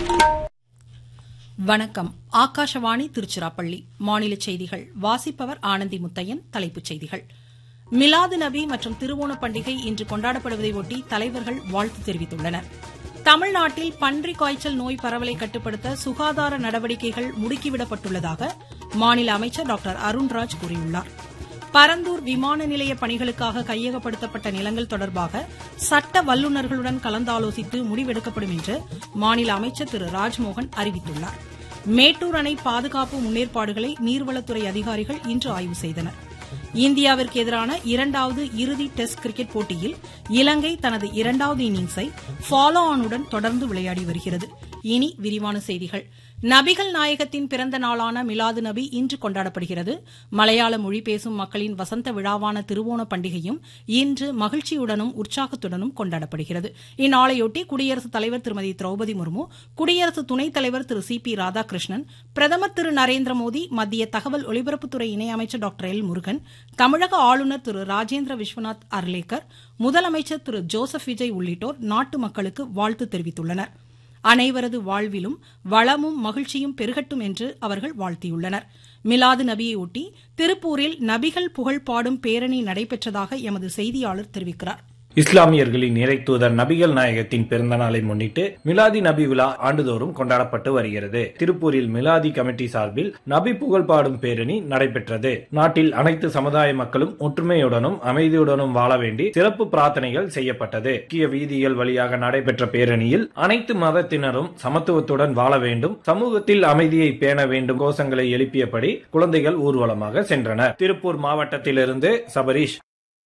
வணக்கம் ஆகாஷவாணி திருச்சிராப்பள்ளி மாநில செய்திகள் வாசிப்பவர் ஆனந்தி முத்தையன் தலைப்புச் செய்திகள் மிலாது நபி மற்றும் திருவோண பண்டிகை இன்று கொண்டாடப்படுவதை ஒட்டி தலைவர்கள் வாழ்த்து தெரிவித்துள்ளனர் தமிழ்நாட்டில் பன்றிக் காய்ச்சல் நோய் பரவலை கட்டுப்படுத்த சுகாதார நடவடிக்கைகள் முடுக்கிவிடப்பட்டுள்ளதாக மாநில அமைச்சர் டாக்டர் அருண்ராஜ் கூறியுள்ளார் பரந்தூர் விமான நிலைய பணிகளுக்காக கையகப்படுத்தப்பட்ட நிலங்கள் தொடர்பாக சட்ட வல்லுநர்களுடன் கலந்தாலோசித்து முடிவெடுக்கப்படும் என்று மாநில அமைச்சர் திரு ராஜ்மோகன் அறிவித்துள்ளார் மேட்டூர் அணை பாதுகாப்பு முன்னேற்பாடுகளை நீர்வளத்துறை அதிகாரிகள் இன்று ஆய்வு செய்தனர் இந்தியாவிற்கு எதிரான இரண்டாவது இறுதி டெஸ்ட் கிரிக்கெட் போட்டியில் இலங்கை தனது இரண்டாவது இன்னிங்ஸை ஃபாலோ ஆனுடன் தொடர்ந்து விளையாடி வருகிறது இனி விரிவான செய்திகள் நபிகள் நாயகத்தின் பிறந்த நாளான மிலாது நபி இன்று கொண்டாடப்படுகிறது மலையாள மொழி பேசும் மக்களின் வசந்த விழாவான திருவோண பண்டிகையும் இன்று மகிழ்ச்சியுடனும் உற்சாகத்துடனும் கொண்டாடப்படுகிறது இந்நாளையொட்டி குடியரசுத் தலைவர் திருமதி திரௌபதி முர்மு குடியரசு துணைத் தலைவர் திரு சி பி ராதாகிருஷ்ணன் பிரதமர் திரு நரேந்திர மோடி மத்திய தகவல் ஒலிபரப்புத்துறை இணையமைச்சர் டாக்டர் எல் முருகன் தமிழக ஆளுநர் திரு ராஜேந்திர விஸ்வநாத் அர்லேக்கர் முதலமைச்சர் திரு ஜோசப் விஜய் உள்ளிட்டோர் நாட்டு மக்களுக்கு வாழ்த்து தெரிவித்துள்ளனா் அனைவரது வாழ்விலும் வளமும் மகிழ்ச்சியும் பெருகட்டும் என்று அவர்கள் வாழ்த்தியுள்ளனர் மிலாது நபியையொட்டி திருப்பூரில் நபிகள் புகழ் பாடும் பேரணி நடைபெற்றதாக எமது செய்தியாளர் தெரிவிக்கிறார் இஸ்லாமியர்களின் இறை தூதர் நபிகள் நாயகத்தின் பிறந்த நாளை முன்னிட்டு மிலாதி நபி விழா ஆண்டுதோறும் கொண்டாடப்பட்டு வருகிறது திருப்பூரில் மிலாதி கமிட்டி சார்பில் நபி புகழ் பாடும் பேரணி நடைபெற்றது நாட்டில் அனைத்து சமுதாய மக்களும் ஒற்றுமையுடனும் அமைதியுடனும் வாழ வேண்டி சிறப்பு பிரார்த்தனைகள் செய்யப்பட்டது முக்கிய வீதிகள் வழியாக நடைபெற்ற பேரணியில் அனைத்து மதத்தினரும் சமத்துவத்துடன் வாழ வேண்டும் சமூகத்தில் அமைதியை பேண வேண்டும் கோஷங்களை எழுப்பியபடி குழந்தைகள் ஊர்வலமாக சென்றனர் திருப்பூர் மாவட்டத்திலிருந்து சபரீஷ்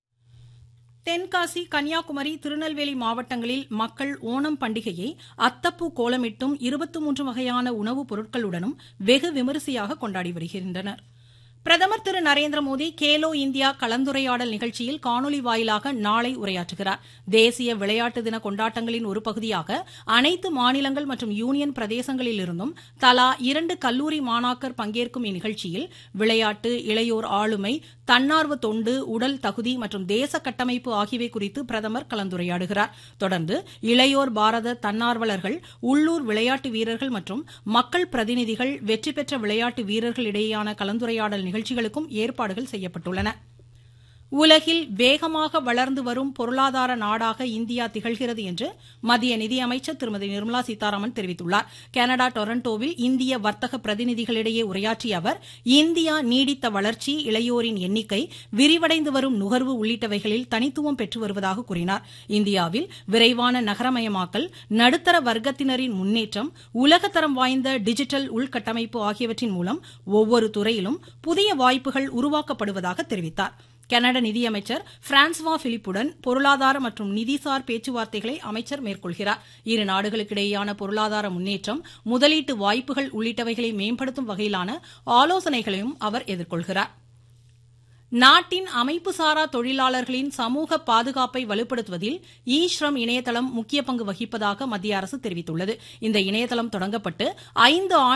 தென்காசி கன்னியாகுமரி திருநெல்வேலி மாவட்டங்களில் மக்கள் ஓணம் பண்டிகையை அத்தப்பூ கோலமிட்டும் இருபத்தி மூன்று வகையான உணவுப் பொருட்களுடனும் வெகு விமரிசையாக கொண்டாடி வருகின்றனர் பிரதமர் திரு நரேந்திர மோடி கேலோ இந்தியா கலந்துரையாடல் நிகழ்ச்சியில் காணொலி வாயிலாக நாளை உரையாற்றுகிறார் தேசிய விளையாட்டு தின கொண்டாட்டங்களின் ஒரு பகுதியாக அனைத்து மாநிலங்கள் மற்றும் யூனியன் பிரதேசங்களிலிருந்தும் தலா இரண்டு கல்லூரி மாணாக்கர் பங்கேற்கும் இந்நிகழ்ச்சியில் விளையாட்டு இளையோர் ஆளுமை தன்னார்வ தொண்டு உடல் தகுதி மற்றும் தேச கட்டமைப்பு ஆகியவை குறித்து பிரதமர் கலந்துரையாடுகிறார் தொடர்ந்து இளையோர் பாரத தன்னார்வலர்கள் உள்ளூர் விளையாட்டு வீரர்கள் மற்றும் மக்கள் பிரதிநிதிகள் வெற்றி பெற்ற விளையாட்டு வீரர்களிடையேயான கலந்துரையாடல் நிகழ்ச்சிகளுக்கும் ஏற்பாடுகள் செய்யப்பட்டுள்ளன உலகில் வேகமாக வளர்ந்து வரும் பொருளாதார நாடாக இந்தியா திகழ்கிறது என்று மத்திய நிதியமைச்சர் திருமதி நிர்மலா சீதாராமன் தெரிவித்துள்ளார் கனடா டொரண்டோவில் இந்திய வர்த்தக பிரதிநிதிகளிடையே உரையாற்றிய அவர் இந்தியா நீடித்த வளர்ச்சி இளையோரின் எண்ணிக்கை விரிவடைந்து வரும் நுகர்வு உள்ளிட்டவைகளில் தனித்துவம் பெற்று வருவதாக கூறினார் இந்தியாவில் விரைவான நகரமயமாக்கல் நடுத்தர வர்க்கத்தினரின் முன்னேற்றம் உலகத்தரம் வாய்ந்த டிஜிட்டல் உள்கட்டமைப்பு ஆகியவற்றின் மூலம் ஒவ்வொரு துறையிலும் புதிய வாய்ப்புகள் உருவாக்கப்படுவதாக தெரிவித்தார் கனடா நிதியமைச்சர் பிரான்ஸ்வா பிலிப்புடன் பொருளாதார மற்றும் நிதிசார் பேச்சுவார்த்தைகளை அமைச்சர் மேற்கொள்கிறார் இரு நாடுகளுக்கிடையேயான பொருளாதார முன்னேற்றம் முதலீட்டு வாய்ப்புகள் உள்ளிட்டவைகளை மேம்படுத்தும் வகையிலான ஆலோசனைகளையும் அவர் எதிர்கொள்கிறார் நாட்டின் அமைப்புசாரா தொழிலாளர்களின் சமூக பாதுகாப்பை வலுப்படுத்துவதில் இ ஸ்ரம் இணையதளம் முக்கிய பங்கு வகிப்பதாக மத்திய அரசு தெரிவித்துள்ளது இந்த இணையதளம் தொடங்கப்பட்டு ஐந்து